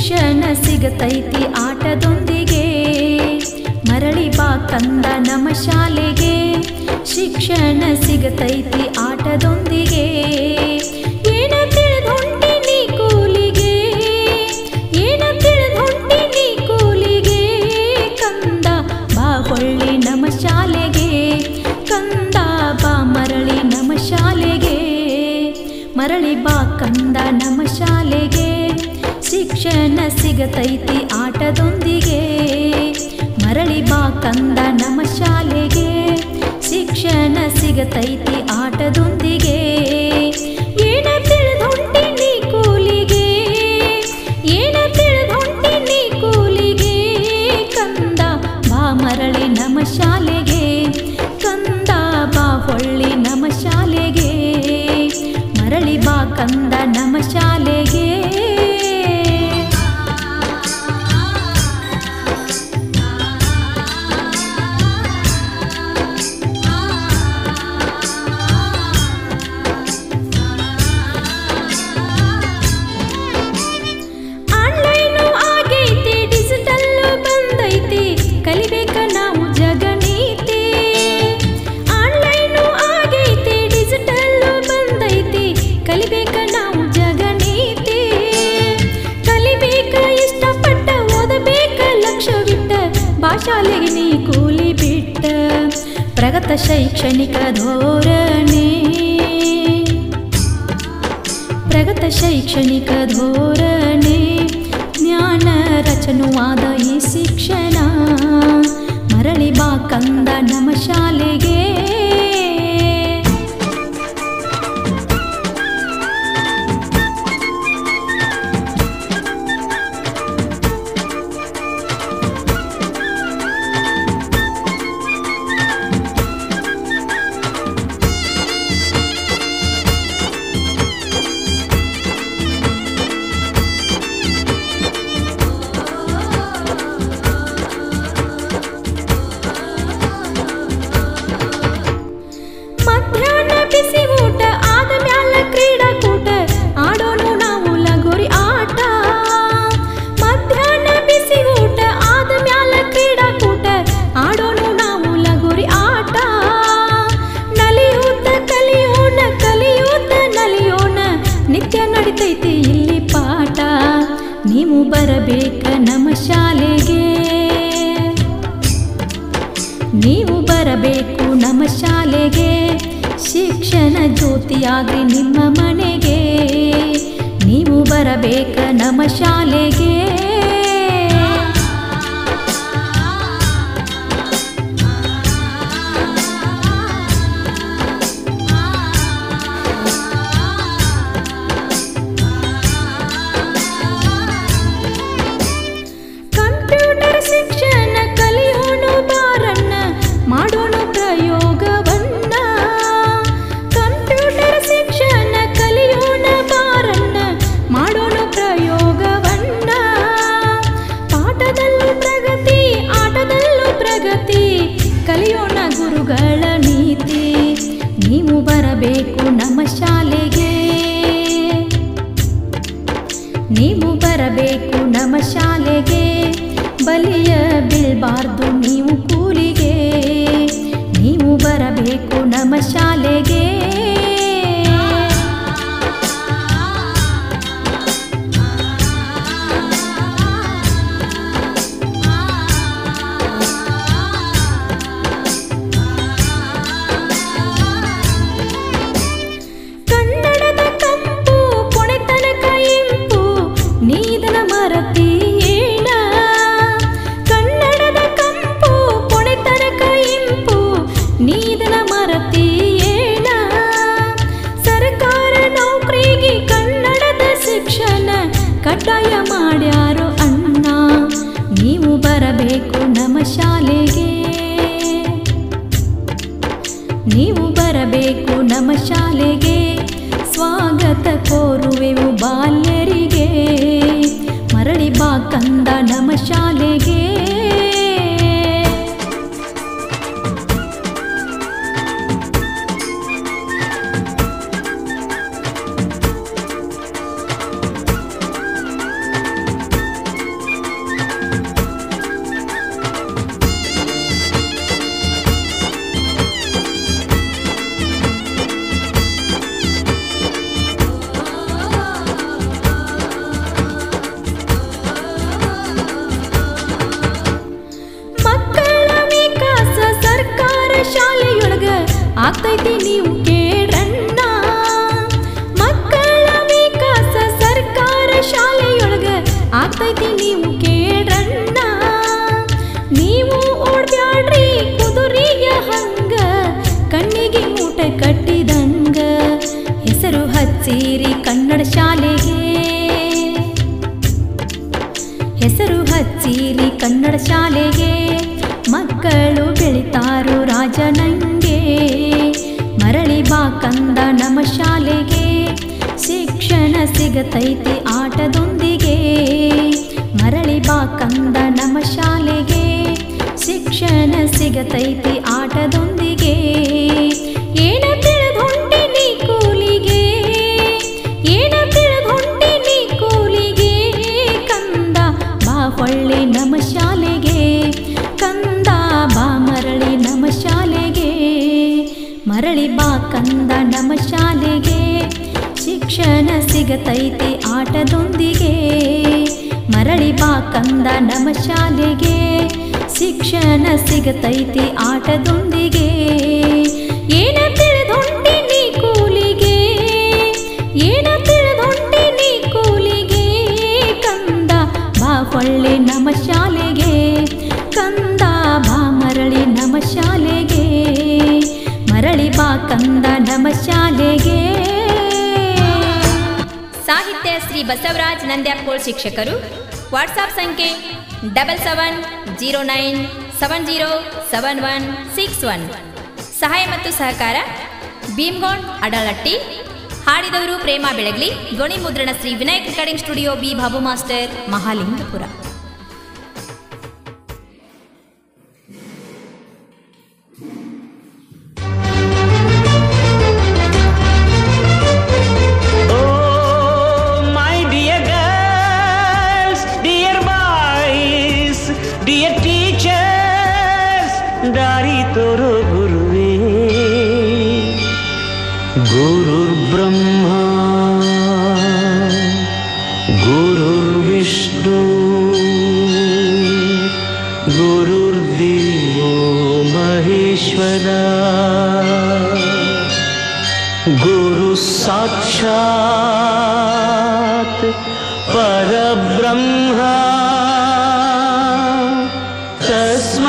ಶಿಕ್ಷಣ ಸಿಗತೈತಿ ಆಟದೊಂದಿಗೆ ಮರಳಿ ಬಾ ಕಂದ ನಮ್ಮ ಶಾಲೆಗೆ ಶಿಕ್ಷಣ ಸಿಗತೈತಿ ಆಟದೊಂದಿಗೆ ಏನ ತಿಳಿದೊಂಟಿ ನೀ ಕೂಲಿಗೆ ಏನ ತಿಳಿದೊಂಟಿ ನೀ ಕೂಲಿಗೆ ಕಂದ ಬಾ ಹೊಳ್ಳಿ ನಮ್ಮ ಶಾಲೆಗೆ ಕಂದ ಬಾ ಮರಳಿ ನಮ್ಮ ಶಾಲೆಗೆ ಮರಳಿ ಬಾ ಕಂದ ನಮ್ಮ ಶಾಲೆಗೆ ಶಿಕ್ಷಣ ಸಿಗತೈತಿ ಆಟದೊಂದಿಗೆ ಮರಳಿ ಬಾ ಕಂದ ನಮ್ಮ ಶಾಲೆಗೆ ಶಿಕ್ಷಣ ಸಿಗತೈತಿ ಆಟದೊಂದಿಗೆ ಏನ ತಿಳಿದೊಂಟಿ ನೀ ಕೂಲಿಗೆ ಏನ ತಿಳಿದೊಂಟಿ ನೀ ಕೂಲಿಗೆ ಕಂದ ಬಾ ಮರಳಿ ನಮ್ಮ ಶಾಲೆಗೆ ಕಂದ ಬಾ ಹೊಳ್ಳಿ ನಮ್ಮ ಶಾಲೆಗೆ ಮರಳಿ ಬಾ ಕಂದ ನಮ್ಮ ಶಾಲೆಗೆ ಆನ್ಲೈನು ಆಗೈತಿ ಡಿಜಿಟಲ್ಲು ಬಂದೈತಿ ಕಲಿಬೇಕ ನಾವು ಜಗನೀತಿ ಆನ್ಲೈನು ಆಗೈತಿ ಡಿಜಿಟಲ್ಲು ಬಂದೈತಿ ಕಲಿಬೇಕ ನಾವು ಜಗನೀತಿ ಕಲಿಬೇಕ ಇಷ್ಟಪಟ್ಟ ಓದಬೇಕ ಲಕ್ಷ್ಯವಿಟ್ಟ ಭಾಷಾಲೆಗೆ ನೀ ಕೂಲಿ ಬಿಟ್ಟ ಪ್ರಗತ ಶೈಕ್ಷಣಿಕ ಧೋರಣೆ ಪ್ರಗತ ಶೈಕ್ಷಣಿಕ ಧೋರಣೆ ಜ್ಞಾನ ರಚನುವಾದ ಈ ಶಿಕ್ಷಣ ಮರಳಿ ಬಾ ಕಂದ ನಮ್ಮ ಶಾಲೆಗೆ ಮಧ್ಯಾಹ್ನ ಬಿಸಿ ಊಟ ಆದ ಮ್ಯಾಲ ಕ್ರೀಡಾಕೂಟ ಆಡೋನು ನಾವು ಲಗೋರಿ ಆಟ ಮಧ್ಯಾಹ್ನ ಬಿಸಿ ಊಟ ಆದ ಮ್ಯಾಲ ಕ್ರೀಡಾಕೂಟ ಆಡೋನು ನಾವು ಲಗೋರಿ ಆಟ ನಲಿಯೂತ ಕಲಿಯೋಣ ಕಲಿಯೂತ ನಲಿಯೋಣ ನಿತ್ಯ ನಡಿತೈತಿ ಇಲ್ಲಿ ಪಾಠ ನೀವು ಬರಬೇಕ ನಮ್ಮ ಶಾಲೆಗೆ ನೀವು ಬರಬೇಕು ನಮ್ಮ ಶಾಲೆಗೆ ಶಿಕ್ಷಣ ಜ್ಯೋತಿಯಾಗ್ರಿ ನಿಮ್ಮ ಮನೆಗೆ ನೀವು ಬರಬೇಕ ನಮ್ಮ ಶಾಲೆಗೆ ಕಂಪ್ಯೂಟರ್ ಶಿಕ್ಷಣ ಕಲಿಯೋಣ ಬಾರಣ್ಣ ಮಾಡೋಣ ಪ್ರಯೋಗವನ್ನ ಕಂಪ್ಯೂಟರ್ ಶಿಕ್ಷಣ ಕಲಿಯೋಣ ಬಾರಣ್ಣ ಮಾಡೋಣ ಪ್ರಯೋಗವನ್ನ ಪಾಠದಲ್ಲೂ ಪ್ರಗತಿ ಆಟದಲ್ಲೂ ಪ್ರಗತಿ ಕಲಿಯೋಣ ಗುರುಗಳ ನೀತಿ ನೀವು ಬರಬೇಕು ನಮ್ಮ ಶಾಲೆಗೆ ನೀವು ಬರಬೇಕು ನಮ್ಮ ಶಾಲೆಗೆ ಬಲಿಯ ಬೀಳ್ಬಾರ್ದು ನೀವು ಕೂಲಿಗೆ ನೀವು ಬರಬೇಕು ನಮ್ಮ ಶಾಲೆಗೆ ಕನ್ನಡದ ಕಂಪು ಕೊನೆತನಕ ಇಂಪು ನೀದನ ಮರತಿ ಏನ ಕನ್ನಡದ ಕಂಪು ಆಗ್ತೈತಿ ನೀವು ಕೇಳ್ರಣ್ಣ ಮಕ್ಕಳ ವಿಕಾಸ ಸರ್ಕಾರ ಶಾಲೆಯೊಳಗ ಆಗ್ತೈತಿ ನೀವು ಕೇಳ್ರಣ್ಣ ನೀವು ಓಡ್ಬ್ಯಾಡ್ರಿ ಕುದುರೆಯ ಹಂಗ ಕಣ್ಣಿಗೆ ಮೂಟ ಕಟ್ಟಿದಂಗ ಹೆಸರು ಹಚ್ಚಿರಿ ಕನ್ನಡ ಶಾಲೆಗೆ ಹೆಸರು ಹಚ್ಚಿರಿ ಕನ್ನಡ ಶಾಲೆಗೆ ಮಕ್ಕಳು ಬೆಳಿತಾರು ರಾಜನಂಗೆ ಮರಳಿ ಬಾ ಕಂದ ನಮ್ಮ ಶಾಲೆಗೆ ಶಿಕ್ಷಣ ಸಿಗತೈತಿ ಆಟದೊಂದಿಗೆ ಮರಳಿ ಬಾ ಕಂದ ನಮ್ಮ ಶಾಲೆಗೆ ಶಿಕ್ಷಣ ಸಿಗತೈತಿ ಆಟದೊಂದಿಗೆ ಏನ ತಿಳಿದುಂಟಿ ನೀ ಕೂಲಿಗೆ ಏನ ತಿಳಿದುಂಟಿ ನೀ ಕೂಲಿಗೆ ಕಂದ ಬಾ ಹೊಳ್ಳಿ ನಮ್ಮ ಶಾಲೆಗೆ ಕಂದ ಬಾ ಮರಳಿ ನಮ್ಮ ಶಾಲೆಗೆ ಮರಳಿ ಬಾ ಕಂದ ನಮ್ಮ ಶಾಲೆಗೆ ಶಿಕ್ಷಣ ಸಿಗತೈತಿ ಆಟದೊಂದಿಗೆ ಮರಳಿ ಬಾ ಕಂದ ನಮ್ಮ ಶಾಲೆಗೆ ಶಿಕ್ಷಣ ಸಿಗತೈತಿ ಆಟದೊಂದಿಗೆ ಏನ ತಿಳಿದುಂಟಿ ನೀ ಕೂಲಿಗೆ ಏನ ತಿಳಿದುಂಟಿ ನೀ ಕೂಲಿಗೆ ಕಂದ ಬಾ ಹೊಳ್ಳಿ ನಮ್ಮ ಶಾಲೆಗೆ ಕಂದ ಬಾ ಮರಳಿ ನಮ್ಮ ಶಾಲೆಗೆ ಮರಳಿ ಬಾ ಕಂದ ನಮ್ಮ ಶಾಲೆಗೆ ಸಾಹಿತ್ಯ ಶ್ರೀ ಬಸವರಾಜ್ ನಂದ್ಯಾಪೋಳ್ ಶಿಕ್ಷಕರು ವಾಟ್ಸಾಪ್ ಸಂಖ್ಯೆ double seven zero nine seven zero seven one six one ಸಹಾಯ ಮತ್ತು ಸಹಕಾರ ಭೀಮ್ಗೋಣ್ ಅಡಲಟ್ಟಿ ಹಾಡಿದವರು ಪ್ರೇಮ ಬೆಳಗ್ಲಿ ಧ್ವನಿ ಮುದ್ರಣ Shri Vinayak recording studio B Babu master Mahalingapura Oh, my dear girls, dear boys, dear teachers, ದಾರಿ ತೋರೋ ಗುರುವೇ ಗುರುರ್ ಬ್ರಹ್ಮ ಗುರುರ್ ವಿಷ್ಣು ಗುರುರ್ದೇವೋ ಮಹೇಶ್ವರ गुरु साक्षात् परब्रह्म तस्मै